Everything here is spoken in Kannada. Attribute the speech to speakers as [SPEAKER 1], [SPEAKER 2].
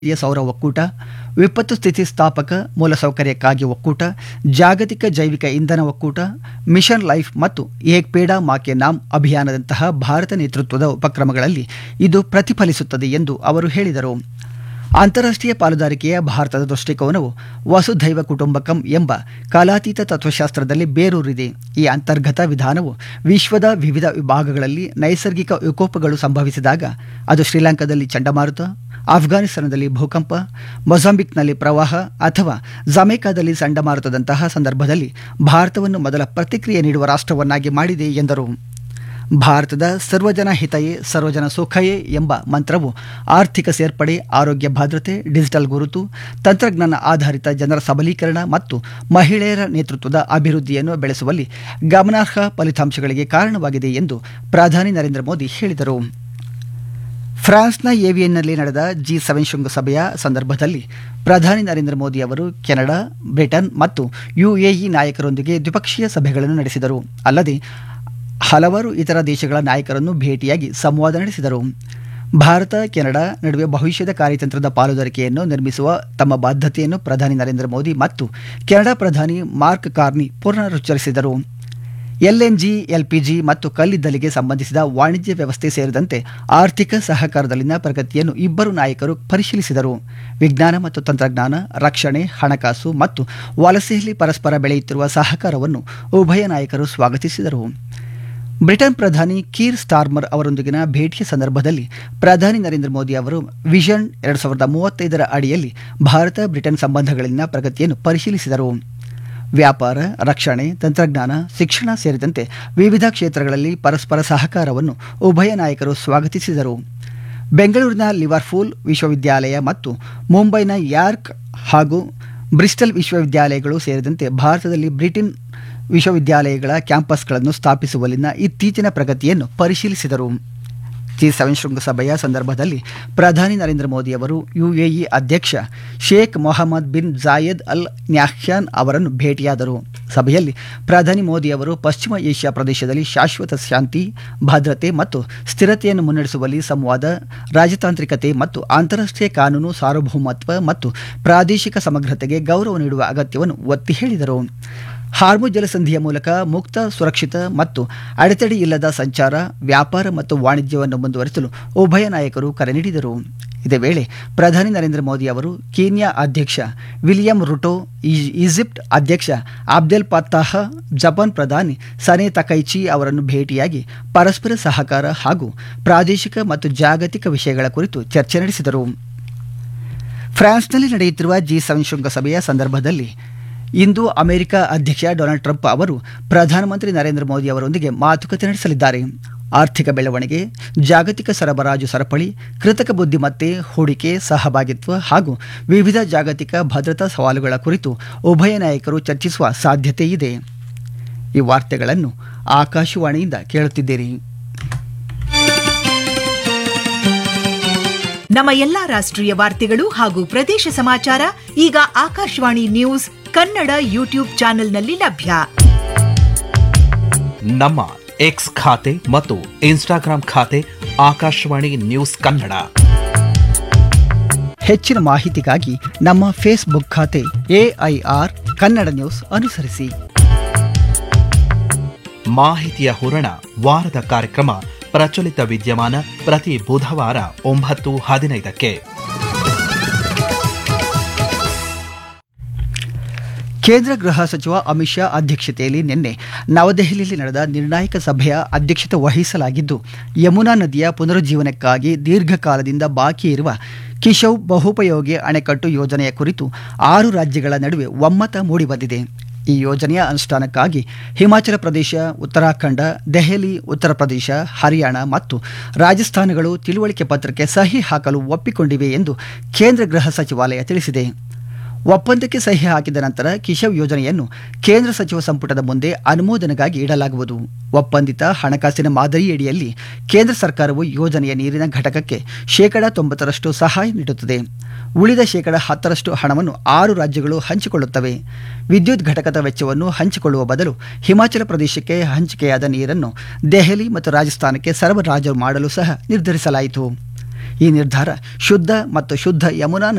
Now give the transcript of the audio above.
[SPEAKER 1] ಅಂತಾರಾಷ್ಟ್ರೀಯ ಸೌರ ಒಕ್ಕೂಟ ವಿಪತ್ತು ಸ್ಥಿತಿಸ್ಥಾಪಕ ಮೂಲಸೌಕರ್ಯಕ್ಕಾಗಿ ಒಕ್ಕೂಟ ಜಾಗತಿಕ ಜೈವಿಕ ಇಂಧನ ಒಕ್ಕೂಟ ಮಿಷನ್ ಲೈಫ್ ಮತ್ತು ಏಕ್ ಪೇಡಾ ಮಾಕೆ ನಾಮ್ ಅಭಿಯಾನದಂತಹ ಭಾರತ ನೇತೃತ್ವದ ಉಪಕ್ರಮಗಳಲ್ಲಿ ಇದು ಪ್ರತಿಫಲಿಸುತ್ತದೆ ಎಂದು ಅವರು ಹೇಳಿದರು ಅಂತಾರಾಷ್ಟ್ರೀಯ ಪಾಲುದಾರಿಕೆಯ ಭಾರತದ ದೃಷ್ಟಿಕೋನವು ವಸುಧೈವ ಕುಟುಂಬಕಂ ಎಂಬ ಕಾಲಾತೀತ ತತ್ವಶಾಸ್ತ್ರದಲ್ಲಿ ಬೇರೂರಿದೆ ಈ ಅಂತರ್ಗತ ವಿಧಾನವು ವಿಶ್ವದ ವಿವಿಧ ವಿಭಾಗಗಳಲ್ಲಿ ನೈಸರ್ಗಿಕ ವಿಕೋಪಗಳು ಸಂಭವಿಸಿದಾಗ ಅದು ಶ್ರೀಲಂಕಾದಲ್ಲಿ ಚಂಡಮಾರುತ ಆಫ್ಘಾನಿಸ್ತಾನದಲ್ಲಿ ಭೂಕಂಪ ಮೊಜಾಂಬಿಕ್ನಲ್ಲಿ ಪ್ರವಾಹ ಅಥವಾ ಜಮೈಕಾದಲ್ಲಿ ಚಂಡಮಾರುತದಂತಹ ಸಂದರ್ಭದಲ್ಲಿ ಭಾರತವನ್ನು ಮೊದಲ ಪ್ರತಿಕ್ರಿಯೆ ನೀಡುವ ರಾಷ್ಟ್ರವನ್ನಾಗಿ ಮಾಡಿದೆ ಎಂದರು ಭಾರತದ ಸರ್ವಜನ ಹಿತಯೇ ಸರ್ವಜನ ಸುಖಯೇ ಎಂಬ ಮಂತ್ರವು ಆರ್ಥಿಕ ಸೇರ್ಪಡೆ ಆರೋಗ್ಯ ಭದ್ರತೆ ಡಿಜಿಟಲ್ ಗುರುತು ತಂತ್ರಜ್ಞಾನ ಆಧಾರಿತ ಜನರ ಸಬಲೀಕರಣ ಮತ್ತು ಮಹಿಳೆಯರ ನೇತೃತ್ವದ ಅಭಿವೃದ್ಧಿಯನ್ನು ಬೆಳೆಸುವಲ್ಲಿ ಗಮನಾರ್ಹ ಫಲಿತಾಂಶಗಳಿಗೆ ಕಾರಣವಾಗಿದೆ ಎಂದು ಪ್ರಧಾನಿ ನರೇಂದ್ರ ಮೋದಿ ಹೇಳಿದರು ಫ್ರಾನ್ಸ್ನ ಏವಿಯನ್ನಲ್ಲಿ ನಡೆದ ಜಿ ಸೆವೆನ್ ಶೃಂಗಸಭೆಯ ಸಂದರ್ಭದಲ್ಲಿ ಪ್ರಧಾನಿ ನರೇಂದ್ರ ಮೋದಿ ಅವರು ಕೆನಡಾ ಬ್ರಿಟನ್ ಮತ್ತು ಯುಎಇ ನಾಯಕರೊಂದಿಗೆ ದ್ವಿಪಕ್ಷೀಯ ಸಭೆಗಳನ್ನು ನಡೆಸಿದರು ಅಲ್ಲದೆ ಹಲವಾರು ಇತರ ದೇಶಗಳ ನಾಯಕರನ್ನು ಭೇಟಿಯಾಗಿ ಸಂವಾದ ನಡೆಸಿದರು ಭಾರತ ಕೆನಡಾ ನಡುವೆ ಭವಿಷ್ಯದ ಕಾರ್ಯತಂತ್ರದ ಪಾಲುದಾರಿಕೆಯನ್ನು ನಿರ್ಮಿಸುವ ತಮ್ಮ ಬಾಧ್ಯತೆಯನ್ನು ಪ್ರಧಾನಿ ನರೇಂದ್ರ ಮೋದಿ ಮತ್ತು ಕೆನಡಾ ಪ್ರಧಾನಿ ಮಾರ್ಕ್ ಕಾರ್ನಿ ಪುನರುಚ್ಚರಿಸಿದರು ಎಲ್ಎನ್ಜಿ ಎಲ್ಪಿಜಿ ಮತ್ತು ಕಲ್ಲಿದ್ದಲಿಗೆ ಸಂಬಂಧಿಸಿದ ವಾಣಿಜ್ಯ ವ್ಯವಸ್ಥೆ ಸೇರಿದಂತೆ ಆರ್ಥಿಕ ಸಹಕಾರದಲ್ಲಿನ ಪ್ರಗತಿಯನ್ನು ಇಬ್ಬರು ನಾಯಕರು ಪರಿಶೀಲಿಸಿದರು ವಿಜ್ಞಾನ ಮತ್ತು ತಂತ್ರಜ್ಞಾನ ರಕ್ಷಣೆ ಹಣಕಾಸು ಮತ್ತು ವಲಸೆಯಲ್ಲಿ ಪರಸ್ಪರ ಬೆಳೆಯುತ್ತಿರುವ ಸಹಕಾರವನ್ನು ಉಭಯ ನಾಯಕರು ಸ್ವಾಗತಿಸಿದರು ಬ್ರಿಟನ್ ಪ್ರಧಾನಿ ಕೀರ್ ಸ್ಟಾರ್ಮರ್ ಅವರೊಂದಿಗಿನ ಭೇಟಿಯ ಸಂದರ್ಭದಲ್ಲಿ ಪ್ರಧಾನಿ ನರೇಂದ್ರ ಮೋದಿ ಅವರು ವಿಷನ್ ಎರಡು ಸಾವಿರದ ಮೂವತ್ತೈದರ ಅಡಿಯಲ್ಲಿ ಭಾರತ ಬ್ರಿಟನ್ ಸಂಬಂಧಗಳಲ್ಲಿನ ಪ್ರಗತಿಯನ್ನು ಪರಿಶೀಲಿಸಿದರು ವ್ಯಾಪಾರ ರಕ್ಷಣೆ ತಂತ್ರಜ್ಞಾನ ಶಿಕ್ಷಣ ಸೇರಿದಂತೆ ವಿವಿಧ ಕ್ಷೇತ್ರಗಳಲ್ಲಿ ಪರಸ್ಪರ ಸಹಕಾರವನ್ನು ಉಭಯ ನಾಯಕರು ಸ್ವಾಗತಿಸಿದರು ಬೆಂಗಳೂರಿನ ಲಿವರ್ಪೂಲ್ ವಿಶ್ವವಿದ್ಯಾಲಯ ಮತ್ತು ಮುಂಬೈನ ಯಾರ್ಕ್ ಹಾಗೂ ಬ್ರಿಸ್ಟಲ್ ವಿಶ್ವವಿದ್ಯಾಲಯಗಳು ಸೇರಿದಂತೆ ಭಾರತದಲ್ಲಿ ಬ್ರಿಟನ್ ವಿಶ್ವವಿದ್ಯಾಲಯಗಳ ಕ್ಯಾಂಪಸ್ಗಳನ್ನು ಸ್ಥಾಪಿಸುವಲ್ಲಿನ ಇತ್ತೀಚಿನ ಪ್ರಗತಿಯನ್ನು ಪರಿಶೀಲಿಸಿದರು ಜಿ ಸೆವೆನ್ ಶೃಂಗಸಭೆಯ ಸಂದರ್ಭದಲ್ಲಿ ಪ್ರಧಾನಿ ನರೇಂದ್ರ ಮೋದಿ ಅವರು ಯುಎಇ ಅಧ್ಯಕ್ಷ ಶೇಖ್ ಮೊಹಮ್ಮದ್ ಬಿನ್ ಜಾಯದ್ ಅಲ್ ನ್ಯಾಹ್ಯಾನ್ ಅವರನ್ನು ಭೇಟಿಯಾದರು ಸಭೆಯಲ್ಲಿ ಪ್ರಧಾನಿ ಮೋದಿ ಅವರು ಪಶ್ಚಿಮ ಏಷ್ಯಾ ಪ್ರದೇಶದಲ್ಲಿ ಶಾಶ್ವತ ಶಾಂತಿ ಭದ್ರತೆ ಮತ್ತು ಸ್ಥಿರತೆಯನ್ನು ಮುನ್ನಡೆಸುವಲ್ಲಿ ಸಂವಾದ ರಾಜತಾಂತ್ರಿಕತೆ ಮತ್ತು ಅಂತಾರಾಷ್ಟ್ರೀಯ ಕಾನೂನು ಸಾರ್ವಭೌಮತ್ವ ಮತ್ತು ಪ್ರಾದೇಶಿಕ ಸಮಗ್ರತೆಗೆ ಗೌರವ ನೀಡುವ ಅಗತ್ಯವನ್ನು ಒತ್ತಿ ಹೇಳಿದರು ಹಾರ್ಮುಜ್ ಜಲಸಂಧಿಯ ಮೂಲಕ ಮುಕ್ತ ಸುರಕ್ಷಿತ ಮತ್ತು ಅಡೆತಡೆ ಇಲ್ಲದ ಸಂಚಾರ ವ್ಯಾಪಾರ ಮತ್ತು ವಾಣಿಜ್ಯವನ್ನು ಮುಂದುವರಿಸಲು ಉಭಯ ನಾಯಕರು ಕರೆ ನೀಡಿದರು ಇದೇ ವೇಳೆ ಪ್ರಧಾನಿ ನರೇಂದ್ರ ಮೋದಿ ಅವರು ಕೀನ್ಯಾ ಅಧ್ಯಕ್ಷ ವಿಲಿಯಂ ರುಟೋ ಈಜಿಪ್ಟ್ ಅಧ್ಯಕ್ಷ ಅಬ್ದೆಲ್ ಫತ್ತಾಹ್ ಜಪಾನ್ ಪ್ರಧಾನಿ ಸನೆ ತಕೈಚಿ ಅವರನ್ನು ಭೇಟಿಯಾಗಿ ಪರಸ್ಪರ ಸಹಕಾರ ಹಾಗೂ ಪ್ರಾದೇಶಿಕ ಮತ್ತು ಜಾಗತಿಕ ವಿಷಯಗಳ ಕುರಿತು ಚರ್ಚೆ ನಡೆಸಿದರು ಫ್ರಾನ್ಸ್ನಲ್ಲಿ ನಡೆಯುತ್ತಿರುವ ಜಿ ಸೆವೆನ್ ಶೃಂಗಸಭೆಯ ಸಂದರ್ಭದಲ್ಲಿ ಇಂದು ಅಮೆರಿಕ ಅಧ್ಯಕ್ಷ ಡೊನಾಲ್ಡ್ ಟ್ರಂಪ್ ಅವರು ಪ್ರಧಾನಮಂತ್ರಿ ನರೇಂದ್ರ ಮೋದಿ ಅವರೊಂದಿಗೆ ಮಾತುಕತೆ ನಡೆಸಲಿದ್ದಾರೆ ಆರ್ಥಿಕ ಬೆಳವಣಿಗೆ ಜಾಗತಿಕ ಸರಬರಾಜು ಸರಪಳಿ ಕೃತಕ ಬುದ್ಧಿಮತ್ತೆ ಹೂಡಿಕೆ ಸಹಭಾಗಿತ್ವ ಹಾಗೂ ವಿವಿಧ ಜಾಗತಿಕ ಭದ್ರತಾ ಸವಾಲುಗಳ ಕುರಿತು ಉಭಯ ನಾಯಕರು ಚರ್ಚಿಸುವ ಸಾಧ್ಯತೆ ಇದೆ ಈ ವಾರ್ತೆಗಳನ್ನು ಆಕಾಶವಾಣಿಯಿಂದ ಕೇಳುತ್ತಿದ್ದೀರಿ
[SPEAKER 2] ನಮ್ಮ ಎಲ್ಲಾ ರಾಷ್ಟ್ರೀಯ ವಾರ್ತೆಗಳು ಹಾಗೂ ಪ್ರದೇಶ ಸಮಾಚಾರ ಈಗ ಆಕಾಶವಾಣಿ ನ್ಯೂಸ್ ಕನ್ನಡ ಯೂಟ್ಯೂಬ್ ಚಾನೆಲ್ನಲ್ಲಿ ಲಭ್ಯ
[SPEAKER 3] ನಮ್ಮ ಎಕ್ಸ್ ಖಾತೆ ಮತ್ತು ಇನ್ಸ್ಟಾಗ್ರಾಂ ಖಾತೆ ಆಕಾಶವಾಣಿ ನ್ಯೂಸ್ ಕನ್ನಡ
[SPEAKER 1] ಹೆಚ್ಚಿನ ಮಾಹಿತಿಗಾಗಿ ನಮ್ಮ ಫೇಸ್ಬುಕ್ ಖಾತೆ ಎಐಆರ್ ಕನ್ನಡ ನ್ಯೂಸ್ ಅನುಸರಿಸಿ
[SPEAKER 3] ಮಾಹಿತಿಯ ಹೂರಣ ವಾರದ ಕಾರ್ಯಕ್ರಮ ಪ್ರಚಲಿತ ವಿದ್ಯಮಾನ ಪ್ರತಿ ಬುಧವಾರ ಒಂಬತ್ತು ಹದಿನೈದಕ್ಕೆ
[SPEAKER 1] ಕೇಂದ್ರ ಗೃಹ ಸಚಿವ ಅಮಿತ್ ಶಾ ಅಧ್ಯಕ್ಷತೆಯಲ್ಲಿ ನಿನ್ನೆ ನವದೆಹಲಿಯಲ್ಲಿ ನಡೆದ ನಿರ್ಣಾಯಕ ಸಭೆಯ ಅಧ್ಯಕ್ಷತೆ ವಹಿಸಲಾಗಿದ್ದು ಯಮುನಾ ನದಿಯ ಪುನರುಜ್ಜೀವನಕ್ಕಾಗಿ ದೀರ್ಘಕಾಲದಿಂದ ಬಾಕಿ ಇರುವ ಕಿಶವ್ ಬಹುಪಯೋಗಿ ಅಣೆಕಟ್ಟು ಯೋಜನೆಯ ಕುರಿತು ಆರು ರಾಜ್ಯಗಳ ನಡುವೆ ಒಮ್ಮತ ಮೂಡಿಬಂದಿದೆ ಈ ಯೋಜನೆಯ ಅನುಷ್ಠಾನಕ್ಕಾಗಿ ಹಿಮಾಚಲ ಪ್ರದೇಶ ಉತ್ತರಾಖಂಡ ದೆಹಲಿ ಉತ್ತರ ಪ್ರದೇಶ ಹರಿಯಾಣ ಮತ್ತು ರಾಜಸ್ಥಾನಗಳು ತಿಳುವಳಿಕೆ ಪತ್ರಕ್ಕೆ ಸಹಿ ಹಾಕಲು ಒಪ್ಪಿಕೊಂಡಿವೆ ಎಂದು ಕೇಂದ್ರ ಗೃಹ ಸಚಿವಾಲಯ ತಿಳಿಸಿದೆ ಒಪ್ಪಂದಕ್ಕೆ ಸಹಿ ಹಾಕಿದ ನಂತರ ಕಿಶವ್ ಯೋಜನೆಯನ್ನು ಕೇಂದ್ರ ಸಚಿವ ಸಂಪುಟದ ಮುಂದೆ ಅನುಮೋದನೆಗಾಗಿ ಇಡಲಾಗುವುದು ಒಪ್ಪಂದಿತ ಹಣಕಾಸಿನ ಮಾದರಿಯಡಿಯಲ್ಲಿ ಕೇಂದ್ರ ಸರ್ಕಾರವು ಯೋಜನೆಯ ನೀರಿನ ಘಟಕಕ್ಕೆ ಶೇಕಡ ತೊಂಬತ್ತರಷ್ಟು ಸಹಾಯ ನೀಡುತ್ತದೆ ಉಳಿದ ಶೇಕಡ ಹತ್ತರಷ್ಟು ಹಣವನ್ನು ಆರು ರಾಜ್ಯಗಳು ಹಂಚಿಕೊಳ್ಳುತ್ತವೆ ವಿದ್ಯುತ್ ಘಟಕದ ವೆಚ್ಚವನ್ನು ಹಂಚಿಕೊಳ್ಳುವ ಬದಲು ಹಿಮಾಚಲ ಪ್ರದೇಶಕ್ಕೆ ಹಂಚಿಕೆಯಾದ ನೀರನ್ನು ದೆಹಲಿ ಮತ್ತು ರಾಜಸ್ಥಾನಕ್ಕೆ ಸರಬರಾಜು ಮಾಡಲು ಸಹ ನಿರ್ಧರಿಸಲಾಯಿತು ಈ ನಿರ್ಧಾರ ಶುದ್ಧ ಮತ್ತು ಶುದ್ಧ ಯಮುನಾ